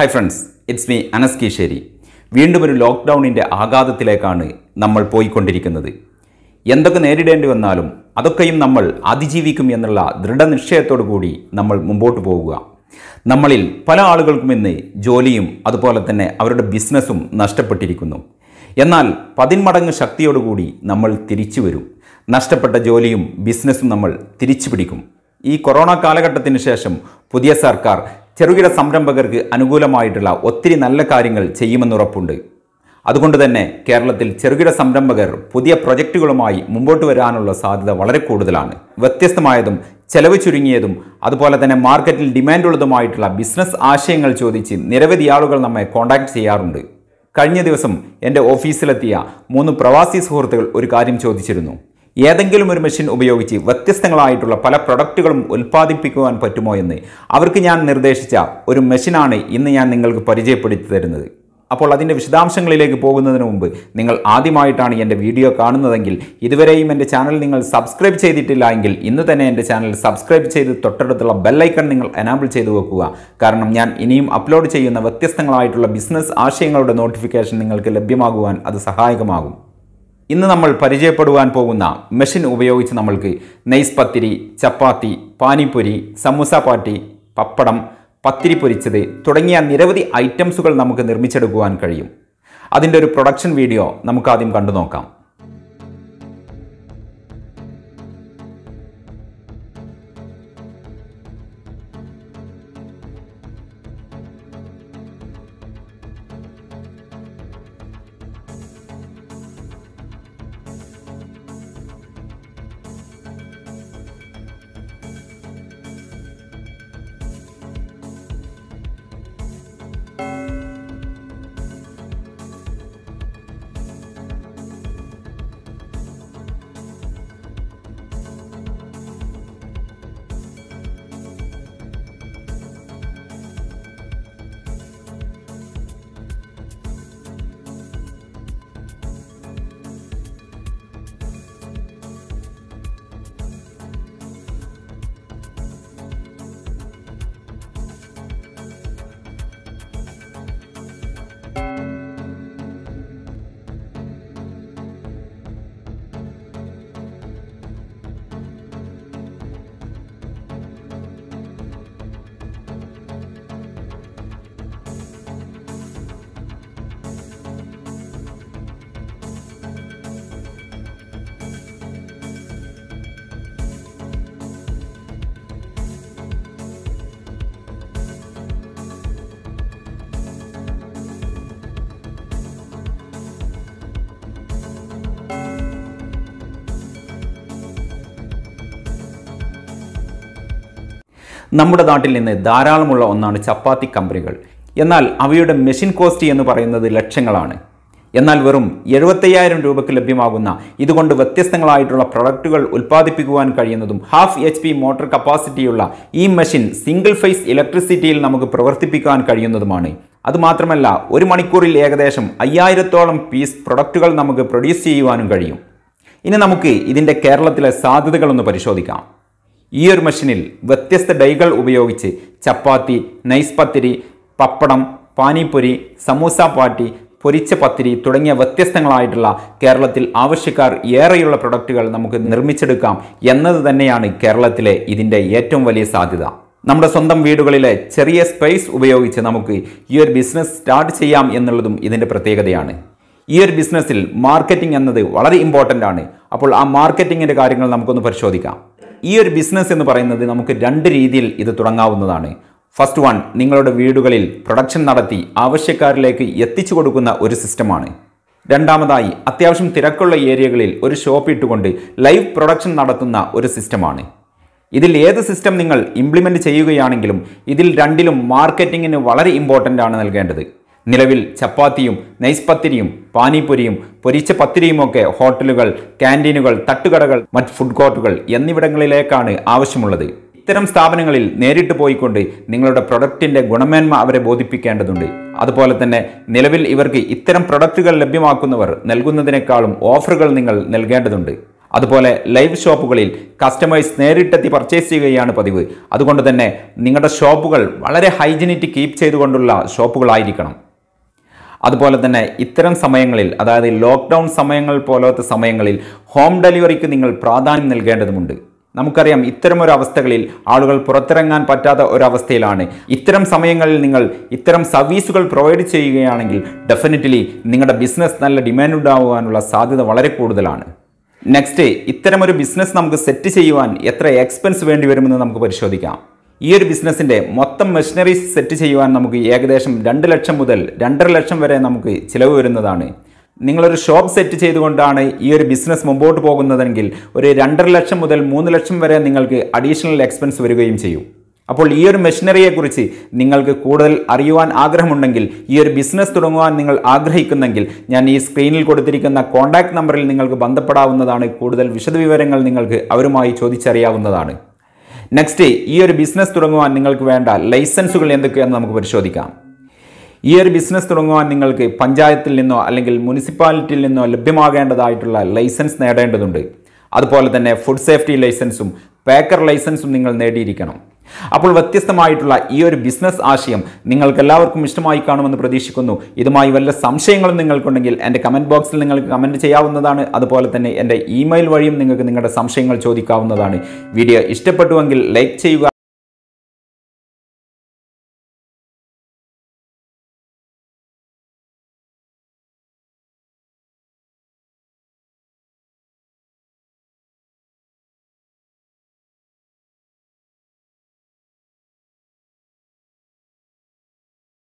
hi friends it's me Anas Keeshery വീണ്ടും ഒരു ലോക്ക്ഡൗണിൻ്റെ ആഘാതത്തിലേക്കാണ് നമ്മൾ പോയിക്കൊണ്ടിരിക്കുന്നത് എന്തൊക്കെ നേരിടേണ്ടി വന്നാലും അതൊക്കെയും നമ്മൾ അതിജീവിക്കും എന്നുള്ള ദൃഢനിശ്ചയത്തോടു കൂടി നമ്മൾ മുമ്പോട്ട് പോവുക നമ്മളിൽ പല ആളുകൾക്കും ഇന്ന് ജോലിയും അതുപോലെ തന്നെ അവരുടെ ബിസിനസ്സും നഷ്ടപ്പെട്ടിരിക്കുന്നു എന്നാൽ പതിന്മടങ്ങ് ശക്തിയോടുകൂടി നമ്മൾ തിരിച്ചു വരും നഷ്ടപ്പെട്ട ജോലിയും ബിസിനസ്സും നമ്മൾ തിരിച്ചു പിടിക്കും ഈ കൊറോണ കാലഘട്ടത്തിന് ശേഷം പുതിയ സർക്കാർ ചെറുകിട സംരംഭകർക്ക് അനുകൂലമായിട്ടുള്ള ഒത്തിരി നല്ല കാര്യങ്ങൾ ചെയ്യുമെന്നുറപ്പുണ്ട് അതുകൊണ്ട് തന്നെ കേരളത്തിൽ ചെറുകിട സംരംഭകർ പുതിയ പ്രൊജക്റ്റുകളുമായി മുമ്പോട്ട് വരാനുള്ള സാധ്യത വളരെ കൂടുതലാണ് വ്യത്യസ്തമായതും ചെലവ് ചുരുങ്ങിയതും അതുപോലെ തന്നെ മാർക്കറ്റിൽ ഡിമാൻഡുള്ളതുമായിട്ടുള്ള ബിസിനസ് ആശയങ്ങൾ ചോദിച്ച് നിരവധി ആളുകൾ നമ്മെ കോൺടാക്ട് ചെയ്യാറുണ്ട് കഴിഞ്ഞ ദിവസം എൻ്റെ ഓഫീസിലെത്തിയ മൂന്ന് പ്രവാസി സുഹൃത്തുക്കൾ ഒരു കാര്യം ചോദിച്ചിരുന്നു ഏതെങ്കിലും ഒരു മെഷീൻ ഉപയോഗിച്ച് വ്യത്യസ്തങ്ങളായിട്ടുള്ള പല പ്രൊഡക്റ്റുകളും ഉൽപ്പാദിപ്പിക്കുവാൻ പറ്റുമോ എന്ന് അവർക്ക് ഞാൻ നിർദ്ദേശിച്ച ഒരു മെഷീനാണ് ഇന്ന് ഞാൻ നിങ്ങൾക്ക് പരിചയപ്പെടുത്തി തരുന്നത് അപ്പോൾ അതിൻ്റെ വിശദാംശങ്ങളിലേക്ക് പോകുന്നതിന് മുമ്പ് നിങ്ങൾ ആദ്യമായിട്ടാണ് എൻ്റെ വീഡിയോ കാണുന്നതെങ്കിൽ ഇതുവരെയും എൻ്റെ ചാനൽ നിങ്ങൾ സബ്സ്ക്രൈബ് ചെയ്തിട്ടില്ല എങ്കിൽ ഇന്ന് തന്നെ എൻ്റെ ചാനൽ സബ്സ്ക്രൈബ് ചെയ്ത് തൊട്ടടുത്തുള്ള ബെല്ലൈക്കൺ നിങ്ങൾ എനാബിൾ ചെയ്തു വെക്കുക കാരണം ഞാൻ ഇനിയും അപ്ലോഡ് ചെയ്യുന്ന വ്യത്യസ്തങ്ങളായിട്ടുള്ള ബിസിനസ് ആശയങ്ങളുടെ നോട്ടിഫിക്കേഷൻ നിങ്ങൾക്ക് ലഭ്യമാകുവാൻ അത് സഹായകമാകും ഇന്ന് നമ്മൾ പരിചയപ്പെടുവാൻ പോകുന്ന മെഷീൻ ഉപയോഗിച്ച് നമ്മൾക്ക് നെയ്സ് പത്തിരി ചപ്പാത്തി പാനിപ്പൊരി സമൂസ പാറ്റി പപ്പടം പത്തിരി പൊരിച്ചത് തുടങ്ങിയ നിരവധി ഐറ്റംസുകൾ നമുക്ക് നിർമ്മിച്ചെടുക്കുവാൻ കഴിയും അതിൻ്റെ ഒരു പ്രൊഡക്ഷൻ വീഡിയോ നമുക്ക് ആദ്യം കണ്ടു നോക്കാം നമ്മുടെ നാട്ടിൽ നിന്ന് ധാരാളമുള്ള ഒന്നാണ് ചപ്പാത്തി കമ്പനികൾ എന്നാൽ അവയുടെ മെഷീൻ കോസ്റ്റ് എന്ന് പറയുന്നത് ലക്ഷങ്ങളാണ് എന്നാൽ വെറും എഴുപത്തയ്യായിരം രൂപയ്ക്ക് ലഭ്യമാകുന്ന ഇതുകൊണ്ട് വ്യത്യസ്തങ്ങളായിട്ടുള്ള പ്രൊഡക്റ്റുകൾ ഉൽപ്പാദിപ്പിക്കുവാൻ കഴിയുന്നതും ഹാഫ് എച്ച് പി മോട്ടോർ കപ്പാസിറ്റിയുള്ള ഈ മെഷീൻ സിംഗിൾ ഫേസ് ഇലക്ട്രിസിറ്റിയിൽ നമുക്ക് പ്രവർത്തിപ്പിക്കാൻ കഴിയുന്നതുമാണ് അതുമാത്രമല്ല ഒരു മണിക്കൂറിൽ ഏകദേശം അയ്യായിരത്തോളം പീസ് പ്രൊഡക്റ്റുകൾ നമുക്ക് പ്രൊഡ്യൂസ് ചെയ്യുവാനും കഴിയും ഇനി നമുക്ക് ഇതിൻ്റെ കേരളത്തിലെ സാധ്യതകളൊന്ന് പരിശോധിക്കാം ഈ ഒരു മെഷീനിൽ വ്യത്യസ്ത ഡൈകൾ ഉപയോഗിച്ച് ചപ്പാത്തി നൈസ് പത്തിരി പപ്പടം പാനിപ്പൊരി സമൂസ പാറ്റി പൊരിച്ച പത്തിരി തുടങ്ങിയ വ്യത്യസ്തങ്ങളായിട്ടുള്ള കേരളത്തിൽ ആവശ്യക്കാർ ഏറെയുള്ള പ്രൊഡക്റ്റുകൾ നമുക്ക് നിർമ്മിച്ചെടുക്കാം എന്നത് തന്നെയാണ് കേരളത്തിലെ ഇതിൻ്റെ ഏറ്റവും വലിയ സാധ്യത നമ്മുടെ സ്വന്തം വീടുകളിലെ ചെറിയ സ്പേസ് ഉപയോഗിച്ച് നമുക്ക് ഈ ഒരു ബിസിനസ് സ്റ്റാർട്ട് ചെയ്യാം എന്നുള്ളതും ഇതിൻ്റെ പ്രത്യേകതയാണ് ഈ ഒരു ബിസിനസ്സിൽ മാർക്കറ്റിംഗ് എന്നത് വളരെ ഇമ്പോർട്ടൻ്റ് ആണ് അപ്പോൾ ആ മാർക്കറ്റിങ്ങിൻ്റെ കാര്യങ്ങൾ നമുക്കൊന്ന് പരിശോധിക്കാം ഈ ഒരു ബിസിനസ് എന്ന് പറയുന്നത് നമുക്ക് രണ്ട് രീതിയിൽ ഇത് തുടങ്ങാവുന്നതാണ് ഫസ്റ്റ് വൺ നിങ്ങളുടെ വീടുകളിൽ പ്രൊഡക്ഷൻ നടത്തി ആവശ്യക്കാരിലേക്ക് എത്തിച്ചു കൊടുക്കുന്ന ഒരു സിസ്റ്റമാണ് രണ്ടാമതായി അത്യാവശ്യം തിരക്കുള്ള ഏരിയകളിൽ ഒരു ഷോപ്പ് ഇട്ടുകൊണ്ട് ലൈവ് പ്രൊഡക്ഷൻ നടത്തുന്ന ഒരു സിസ്റ്റമാണ് ഇതിൽ ഏത് സിസ്റ്റം നിങ്ങൾ ഇംപ്ലിമെൻ്റ് ചെയ്യുകയാണെങ്കിലും ഇതിൽ രണ്ടിലും മാർക്കറ്റിങ്ങിന് വളരെ ഇമ്പോർട്ടൻ്റ് ആണ് നൽകേണ്ടത് നിലവിൽ ചപ്പാത്തിയും നൈസ് പത്തിരിയും പാനിപ്പൊരിയും പൊരിച്ച പത്തിരിയുമൊക്കെ ഹോട്ടലുകൾ ക്യാൻറ്റീനുകൾ തട്ടുകടകൾ മറ്റ് ഫുഡ് കോർട്ടുകൾ എന്നിവിടങ്ങളിലേക്കാണ് ആവശ്യമുള്ളത് ഇത്തരം സ്ഥാപനങ്ങളിൽ നേരിട്ട് പോയിക്കൊണ്ട് നിങ്ങളുടെ പ്രൊഡക്റ്റിൻ്റെ ഗുണമേന്മ അവരെ ബോധിപ്പിക്കേണ്ടതുണ്ട് അതുപോലെ തന്നെ നിലവിൽ ഇവർക്ക് ഇത്തരം പ്രൊഡക്റ്റുകൾ ലഭ്യമാക്കുന്നവർ നൽകുന്നതിനേക്കാളും ഓഫറുകൾ നിങ്ങൾ നൽകേണ്ടതുണ്ട് അതുപോലെ ലൈവ് ഷോപ്പുകളിൽ കസ്റ്റമേഴ്സ് നേരിട്ടെത്തി പർച്ചേസ് ചെയ്യുകയാണ് പതിവ് അതുകൊണ്ട് തന്നെ നിങ്ങളുടെ ഷോപ്പുകൾ വളരെ ഹൈജീനിറ്റി കീപ്പ് ചെയ്തുകൊണ്ടുള്ള ഷോപ്പുകളായിരിക്കണം അതുപോലെ തന്നെ ഇത്തരം സമയങ്ങളിൽ അതായത് ലോക്ക്ഡൗൺ സമയങ്ങൾ പോലത്തെ സമയങ്ങളിൽ ഹോം ഡെലിവറിക്ക് നിങ്ങൾ പ്രാധാന്യം നൽകേണ്ടതുണ്ട് നമുക്കറിയാം ഇത്തരം ഒരു അവസ്ഥകളിൽ ആളുകൾ പുറത്തിറങ്ങാൻ പറ്റാത്ത ഒരവസ്ഥയിലാണ് ഇത്തരം സമയങ്ങളിൽ നിങ്ങൾ ഇത്തരം സർവീസുകൾ പ്രൊവൈഡ് ചെയ്യുകയാണെങ്കിൽ ഡെഫിനറ്റ്ലി നിങ്ങളുടെ ബിസിനസ് നല്ല ഡിമാൻഡ് ഉണ്ടാകാനുള്ള സാധ്യത വളരെ കൂടുതലാണ് നെക്സ്റ്റ് ഇത്തരം ഒരു ബിസിനസ് നമുക്ക് സെറ്റ് ചെയ്യുവാൻ എത്ര എക്സ്പെൻസ് വേണ്ടി വരുമെന്ന് നമുക്ക് പരിശോധിക്കാം ഈ ഒരു ബിസിനസ്സിൻ്റെ മൊത്തം മെഷീനറീസ് സെറ്റ് ചെയ്യുവാൻ നമുക്ക് ഏകദേശം രണ്ട് ലക്ഷം മുതൽ രണ്ടര ലക്ഷം വരെ നമുക്ക് ചിലവ് വരുന്നതാണ് നിങ്ങളൊരു ഷോപ്പ് സെറ്റ് ചെയ്തുകൊണ്ടാണ് ഈ ഒരു ബിസിനസ് മുമ്പോട്ട് പോകുന്നതെങ്കിൽ ഒരു രണ്ടര ലക്ഷം മുതൽ മൂന്ന് ലക്ഷം വരെ നിങ്ങൾക്ക് അഡീഷണൽ എക്സ്പെൻസ് വരികയും ചെയ്യും അപ്പോൾ ഈ ഒരു മെഷീനറിയെക്കുറിച്ച് നിങ്ങൾക്ക് കൂടുതൽ അറിയുവാൻ ആഗ്രഹമുണ്ടെങ്കിൽ ഈ ഒരു ബിസിനസ് തുടങ്ങുവാൻ നിങ്ങൾ ആഗ്രഹിക്കുന്നെങ്കിൽ ഞാൻ ഈ സ്ക്രീനിൽ കൊടുത്തിരിക്കുന്ന കോൺടാക്ട് നമ്പറിൽ നിങ്ങൾക്ക് ബന്ധപ്പെടാവുന്നതാണ് കൂടുതൽ വിശദവിവരങ്ങൾ നിങ്ങൾക്ക് അവരുമായി ചോദിച്ചറിയാവുന്നതാണ് നെക്സ്റ്റ് ഈ ഒരു ബിസിനസ് തുടങ്ങുവാൻ നിങ്ങൾക്ക് വേണ്ട ലൈസൻസുകൾ എന്തൊക്കെയാണെന്ന് നമുക്ക് പരിശോധിക്കാം ഈ ഒരു ബിസിനസ് തുടങ്ങുവാൻ നിങ്ങൾക്ക് പഞ്ചായത്തിൽ നിന്നോ അല്ലെങ്കിൽ മുനിസിപ്പാലിറ്റിയിൽ നിന്നോ ലഭ്യമാകേണ്ടതായിട്ടുള്ള ലൈസൻസ് നേടേണ്ടതുണ്ട് അതുപോലെ തന്നെ ഫുഡ് സേഫ്റ്റി ലൈസൻസും പേക്കർ ലൈസൻസും നിങ്ങൾ നേടിയിരിക്കണം അപ്പോൾ വ്യത്യസ്തമായിട്ടുള്ള ഈ ഒരു ബിസിനസ് ആശയം നിങ്ങൾക്ക് എല്ലാവർക്കും ഇഷ്ടമായി കാണുമെന്ന് പ്രതീക്ഷിക്കുന്നു ഇതുമായി വല്ല സംശയങ്ങളും നിങ്ങൾക്കുണ്ടെങ്കിൽ എൻ്റെ കമൻറ്റ് ബോക്സിൽ നിങ്ങൾക്ക് കമൻറ്റ് ചെയ്യാവുന്നതാണ് അതുപോലെ തന്നെ എൻ്റെ ഇമെയിൽ വഴിയും നിങ്ങൾക്ക് നിങ്ങളുടെ സംശയങ്ങൾ ചോദിക്കാവുന്നതാണ് വീഡിയോ ഇഷ്ടപ്പെട്ടുവെങ്കിൽ ലൈക്ക് ചെയ്യുക